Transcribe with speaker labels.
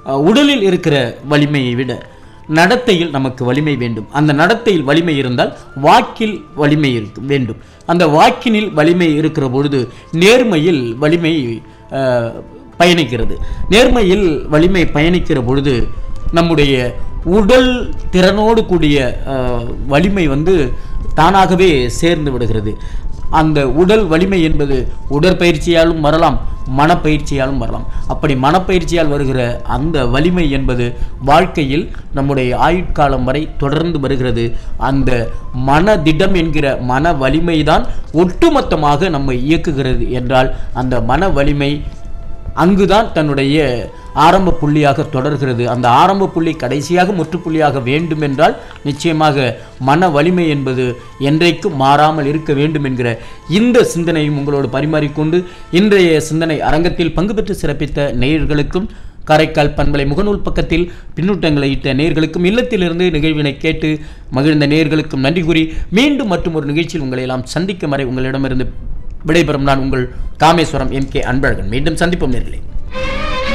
Speaker 1: அஹ், உடலில் இருக்கிற வலிமையை விட நடத்தையில் நமக்கு வலிமை வேண்டும் அந்த நடத்தையில் வலிமை இருந்தால் வாக்கில் வலிமை இருக்கு வேண்டும் அந்த வாக்கினில் வலிமை இருக்கிற பொழுது நேர்மையில் வலிமை அஹ், பயணிக்கிறது நேர்மையில் வலிமை பயணிக்கிற பொழுது நம்முடைய உடல் திறனோடு கூடிய அஹ், வலிமை வந்து தானாகவே சேர்ந்து விடுகிறது அந்த உடல் வலிமை என்பது உடற்பயிற்சியாலும் வரலாம் மனப்பயிற்சியாலும் வரலாம் அப்படி மனப்பயிற்சியால் வருகிற அந்த வலிமை என்பது வாழ்க்கையில் நம்முடைய ஆயுட்காலம் வரை தொடர்ந்து வருகிறது அந்த மனதிடம் என்கிற மன வலிமைதான் ஒட்டுமொத்தமாக நம்மை இயக்குகிறது என்றால் அந்த மன வலிமை அங்குதான் தன்னுடைய ஆரம்ப புள்ளியாக தொடர்கிறது அந்த ஆரம்ப புள்ளி கடைசியாக முற்றுப்புள்ளியாக வேண்டும் என்றால் நிச்சயமாக மன வலிமை என்பது என்றைக்கும் மாறாமல் இருக்க வேண்டும் என்கிற இந்த சிந்தனையும் உங்களோடு பரிமாறிக்கொண்டு இன்றைய சிந்தனை அரங்கத்தில் பங்கு பெற்று சிறப்பித்த நேயர்களுக்கும் காரைக்கால் பண்பலை முகநூல் பக்கத்தில் பின்னூட்டங்களை இட்ட நேயர்களுக்கும் இல்லத்திலிருந்து நிகழ்வினை கேட்டு மகிழ்ந்த நேயர்களுக்கும் நன்றி கூறி மீண்டும் மற்றும் ஒரு நிகழ்ச்சியில் உங்களை எல்லாம் சந்திக்கும் வரை உங்களிடமிருந்து விடைபெறும் நான் உங்கள் காமேஸ்வரம் எம் கே அன்பழகன் மீண்டும் சந்திப்போம் நேர்களே